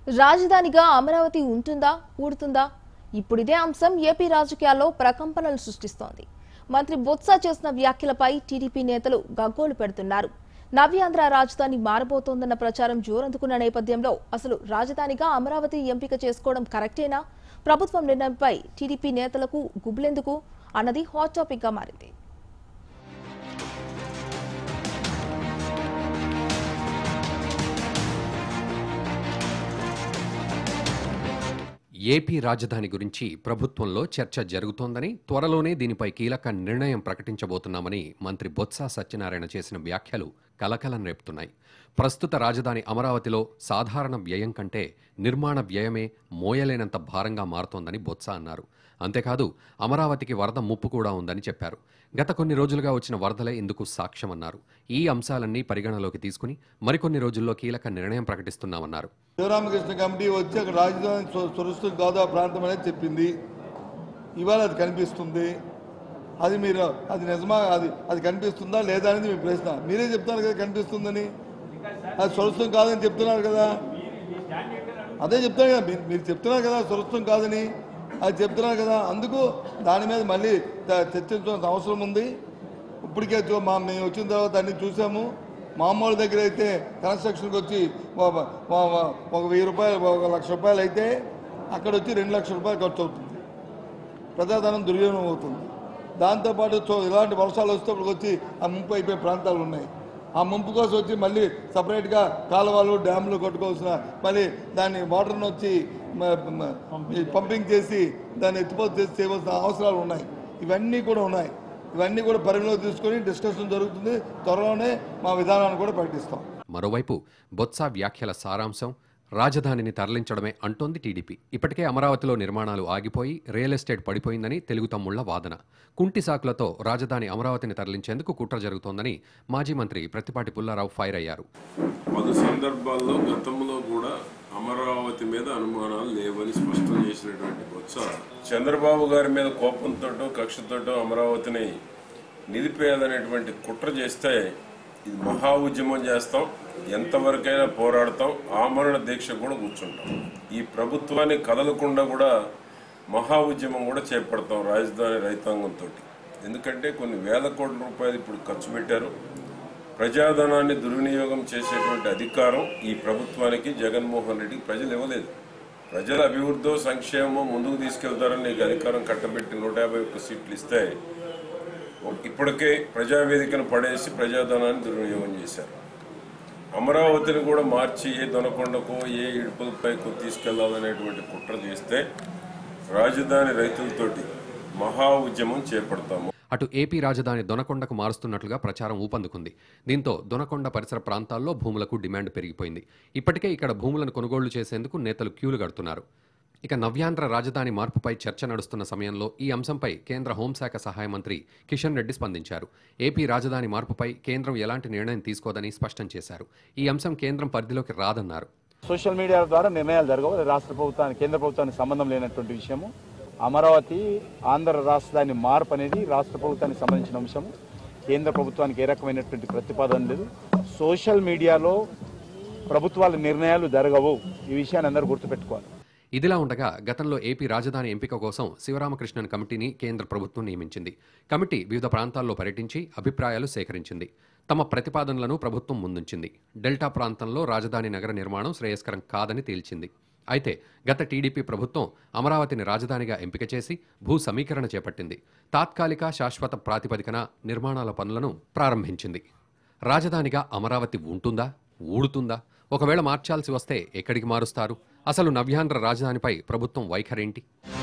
రాజధానిగా అమరావతి ఉంటుందా ఊడుతుందా ఇప్పుడు ఇదే అంశం ఏపీ రాజకీయాల్లో ప్రకంపనలు సృష్టిస్తోంది మంత్రి బొత్స చేసిన వ్యాఖ్యలపై టీడీపీ నేతలు గగ్గోలు పెడుతున్నారు నవ్యాంధ్ర రాజధాని మారబోతోందన్న ప్రచారం జోరందుకున్న నేపథ్యంలో అసలు రాజధానిగా అమరావతి ఎంపిక చేసుకోవడం కరెక్టేనా ప్రభుత్వం నిర్ణయంపై టీడీపీ నేతలకు గుబులెందుకు అన్నది హాట్ టాపిక్ గా మారింది ఏపీ రాజధాని గురించి ప్రభుత్వంలో చర్చ జరుగుతోందని త్వరలోనే దీనిపై కీలక నిర్ణయం ప్రకటించబోతున్నామని మంత్రి బొత్స సత్యనారాయణ చేసిన వ్యాఖ్యలు కలకలం రేపుతున్నాయి ప్రస్తుత రాజధాని అమరావతిలో సాధారణ వ్యయం కంటే నిర్మాణ వ్యయమే మోయలేనంత భారంగా మారుతోందని బొత్స అన్నారు అంతేకాదు అమరావతికి వరద ముప్పు కూడా ఉందని చెప్పారు గత కొన్ని రోజులుగా వచ్చిన వరదలే ఇందుకు సాక్ష్యమన్నారు ఈ అంశాలన్నీ పరిగణలోకి తీసుకుని మరికొన్ని రోజుల్లో కీలక నిర్ణయం ప్రకటిస్తున్నామన్నారు శివరామకృష్ణ కమిటీ వచ్చి అక్కడ రాజధాని సు- సురక్షిత గోదా ప్రాంతం అనేది చెప్పింది ఇవాళ అది కనిపిస్తుంది అది మీరు అది నిజమా అది అది కనిపిస్తుందా లేదా అనేది మీ ప్రశ్న మీరే చెప్తున్నారు కదా కనిపిస్తుందని అది సురక్షితం కాదని చెప్తున్నారు కదా అదే చెప్తాను కదా మీరు మీరు చెప్తున్నారు కదా సురక్షితం కాదని అది చెప్తున్నారు కదా అందుకు దాని మీద మళ్ళీ త- చర్చించాల్సిన అవసరం ఉంది ఇప్పటికే చూ- మా మేము వచ్చిన తర్వాత అన్ని చూసాము మామూలు దగ్గర అయితే కన్స్ట్రక్షన్కి వచ్చి ఒక- ఒక- ఒక వెయ్యి రూపాయలు ఒక లక్ష రూపాయలు అయితే అక్కడ వచ్చి రెండు లక్షల రూపాయలు ఖర్చు అవుతుంది ప్రజాధనం దుర్వినియోగం అవుతుంది దాంతోపాటు చో- ఇలాంటి వర్షాలు వచ్చేటప్పుడు వచ్చి ఆ ముంపు అయిపోయే ప్రాంతాలు ఉన్నాయి ఆ ముంపు కోసం వచ్చి మళ్ళీ సపరేట్గా కాలువలు డ్యాములు కట్టుకోవాల్సిన మళ్ళీ దాన్ని వాటర్ని వచ్చి మ- మ- ఈ పంపింగ్ చేసి దాన్ని ఎత్తిపోతు చేసి చేయవలసిన అవసరాలు ఉన్నాయి ఇవన్నీ కూడా ఉన్నాయి ఇవన్నీ కూడా పరిగణలోకి తీసుకొని డిస్కషన్ జరుగుతుంది త్వరలోనే మా విధానాన్ని కూడా ప్రకటిస్తాం మరోవైపు బొత్స వ్యాఖ్యల సారాంశం రాజధానిని తరలించడమే అంటోంది టీడీపీ ఇప్పటికే అమరావతిలో నిర్మాణాలు ఆగిపోయి రియల్ ఎస్టేట్ పడిపోయిందని తెలుగు తమ్ముళ్ల వాదన కుంటి సాకులతో రాజధాని అమరావతిని తరలించేందుకు కుట్ర జరుగుతోందని మాజీ మంత్రి ప్రతిపాటి పుల్లారావు ఫైర్ అయ్యారు పలు సందర్భాల్లో గతంలో కూడా అమరావతి మీద అనుమానాలు లేవని స్పష్టం చేసినటువంటి బొత్స చంద్రబాబు గారి మీద కోపంతోటో కక్షతోటో అమరావతిని నిలిపేయాలనేటువంటి కుట్ర చేస్తే ఇది మహా ఉద్యమం చేస్తాం ఎంతవరకైనా పోరాడతాం ఆమరణ దీక్ష కూడా కూర్చుంటాం ఈ ప్రభుత్వాన్ని కదలకుండా కూడా మహా ఉద్యమం కూడా చేపడతాం రాజధాని రైతాంగంతో ఎందుకంటే కొన్ని వేల కోట్ల రూపాయలు ఇప్పుడు ఖర్చు పెట్టారు ప్రజాధనాన్ని దుర్వినియోగం చేసేటువంటి అధికారం ఈ ప్రభుత్వానికి జగన్మోహన్ రెడ్డికి ప్రజలు ఇవ్వలేదు ప్రజల అభివృద్ధో సంక్షేమమో ముందుకు తీసుకెళ్తారని నీకు అధికారం కట్టబెట్టి నూట యాభై ఒక్క సీట్లు ఇస్తే ఇప్పటికే ప్రజావేదికను పడేసి ప్రజాధనాన్ని దుర్వినియోగం చేశారు అమరావతిని కూడా మార్చి ఏ దొనకొండకో ఏ ఇడుపులపైకో తీసుకెళ్లాలనేటువంటి కుట్ర చేస్తే రాజధాని రైతులతోటి మహా ఉద్యమం చేపడతాము అటు ఏపీ రాజధాని దొనకొండకు మారుస్తున్నట్లుగా ప్రచారం ఊపందుకుంది దీంతో దొనకొండ పరిసర ప్రాంతాల్లో భూములకు డిమాండ్ పెరిగిపోయింది ఇప్పటికే ఇక్కడ భూములను కొనుగోళ్లు చేసేందుకు నేతలు క్యూలు కడుతున్నారు ఇక నవ్యాంధ్ర రాజధాని మార్పుపై చర్చ నడుస్తున్న సమయంలో ఈ అంశంపై కేంద్ర హోంశాఖ సహాయ మంత్రి కిషన్ రెడ్డి స్పందించారు ఏపీ రాజధాని మార్పుపై కేంద్రం ఎలాంటి నిర్ణయం తీసుకోదని స్పష్టం చేశారు ఈ అంశం కేంద్రం పరిధిలోకి రాదన్నారు సోషల్ మీడియా ద్వారా నిర్ణయాలు జరగవు అది రాష్ట్ర ప్రభుత్వానికి కేంద్ర ప్రభుత్వానికి సంబంధం లేనటువంటి విషయము అమరావతి ఆంధ్ర రాజధాని మార్పు అనేది రాష్ట్ర ప్రభుత్వానికి సంబంధించిన అంశము కేంద్ర ప్రభుత్వానికి ఏ రకమైనటువంటి ప్రతిపాదన లేదు సోషల్ మీడియాలో ప్రభుత్వాల నిర్ణయాలు జరగవు ఈ విషయాన్ని అందరూ గుర్తుపెట్టుకోవాలి ఇదిలా ఉండగా గతంలో ఏపీ రాజధాని ఎంపిక కోసం శివరామకృష్ణన్ కమిటీని కేంద్ర ప్రభుత్వం నియమించింది కమిటీ వివిధ ప్రాంతాల్లో పర్యటించి అభిప్రాయాలు సేకరించింది తమ ప్రతిపాదనలను ప్రభుత్వం ముందుంచింది డెల్టా ప్రాంతంలో రాజధాని నగర నిర్మాణం శ్రేయస్కరం కాదని తేల్చింది అయితే గత టీడీపీ ప్రభుత్వం అమరావతిని రాజధానిగా ఎంపిక చేసి భూ సమీకరణ చేపట్టింది తాత్కాలిక శాశ్వత ప్రాతిపదికన నిర్మాణాల పనులను ప్రారంభించింది రాజధానిగా అమరావతి ఉంటుందా ఊడుతుందా ఒకవేళ మార్చాల్సి వస్తే ఎక్కడికి మారుస్తారు అసలు నవ్యాంధ్ర రాజధానిపై ప్రభుత్వం వైఖరేంటి